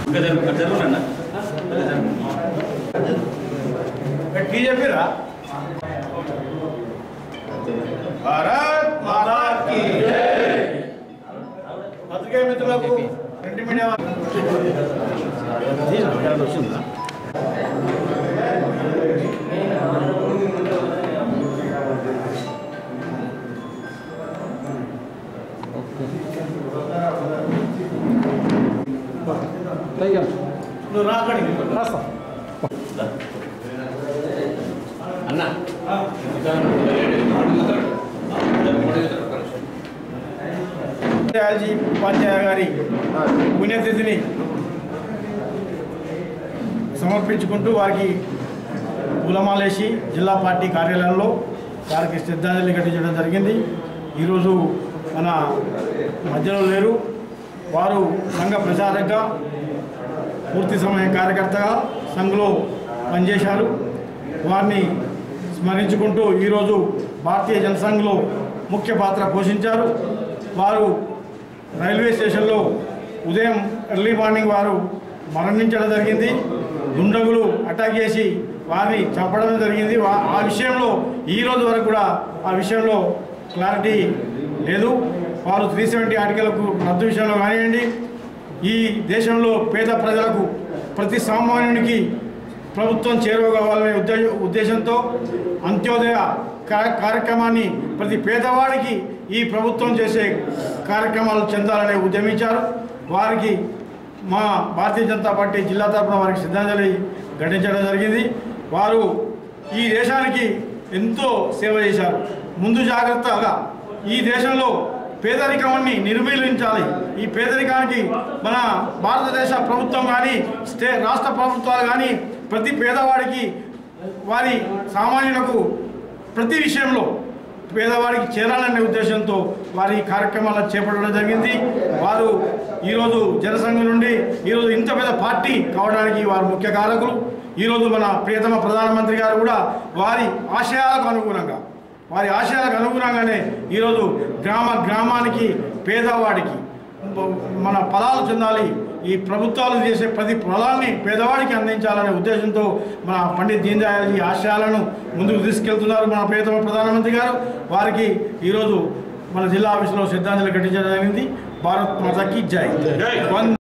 tea చెప్పిరా భారత్ మాతా key పత్రికా మిత్రులకు ప్రింట్ మీడియా వచ్చిందా నువ్వు రాకడికి రాస్తా దయాల్జీ ఉపాధ్యాయ గారి పుణ్యతిథిని సమర్పించుకుంటూ వారికి పూలమాలేసి జిల్లా పార్టీ కార్యాలయంలో వారికి శ్రద్ధాంజలి ఘటించడం జరిగింది ఈరోజు మన మధ్యలో లేరు వారు సంఘ ప్రచారకగా పూర్తి సమయ కార్యకర్తగా సంఘలో పనిచేశారు వారిని స్మరించుకుంటూ ఈరోజు భారతీయ జనసంఘ్లో ముఖ్య పాత్ర పోషించారు వారు రైల్వే స్టేషన్లో ఉదయం ఎర్లీ మార్నింగ్ వారు మరణించడం జరిగింది దుండగులు అటాక్ చేసి వారిని చంపడం జరిగింది వా- ఆ విషయంలో ఈ రోజు వరకు కూడా ఆ విషయంలో క్లారిటీ లేదు వారు త్రీ సెవెంటీ ఆర్టికల్కు రద్దు విషయంలో కానివ్వండి ఈ దేశంలో పేద ప్రజలకు ప్రతి సామాన్యునికి ప్రభుత్వం చేరువ కావాలనే ఉద్దేశ ఉద్దేశంతో అంత్యోదయ కా- కార్యక్రమాన్ని ప్రతి పేదవాడికి ఈ ప్రభుత్వం చేసే కార్యక్రమాలు చెందాలని ఉద్యమించారు వారికి మా భారతీయ జనతా పార్టీ జిల్లా తరఫున వారికి శ్రద్ధాంజలి ఘటించడం జరిగింది వారు ఈ దేశానికి ఎంతో సేవ చేశారు ముందు జాగ్రత్తగా ఈ దేశంలో పేదరికాన్ని నిర్మూలించాలి ఈ పేదరికానికి మన భారతదేశ ప్రభుత్వం కానీ స్టే రాష్ట్ర ప్రభుత్వాలు కానీ ప్రతి పేదవాడికి వారి సామాన్యులకు ప్రతి విషయంలో పేదవాడికి చేరాలనే ఉద్దేశంతో వారి కార్యక్రమాలను చేపట్టడం జరిగింది వారు ఈరోజు జనసంఘం నుండి ఈరోజు ఇంత పెద్ద పార్టీ కావడానికి వారు ముఖ్య కారకులు ఈరోజు మన ప్రియతమ ప్రధానమంత్రి గారు కూడా వారి ఆశయాలకు అనుగుణంగా వారి ఆశయాలకు అనుగుణంగానే ఈరోజు గ్రామ గ్రామానికి పేదవాడికి మన ఫలాలు చెందాలి ఈ ప్రభుత్వాలు చేసే ప్రతి ఫలాన్ని పేదవాడికి అందించాలనే ఉద్దేశంతో మన పండిత్ దీన్ దయాళ్ ఈ ఆశయాలను ముందుకు తీసుకెళ్తున్నారు మన ప్రియతమ ప్రధానమంత్రి గారు వారికి ఈరోజు మన జిల్లా ఆఫీసులో శ్రద్ధాంజలి ఘటించడం జరిగింది భారత్ మాతాకి జై వందే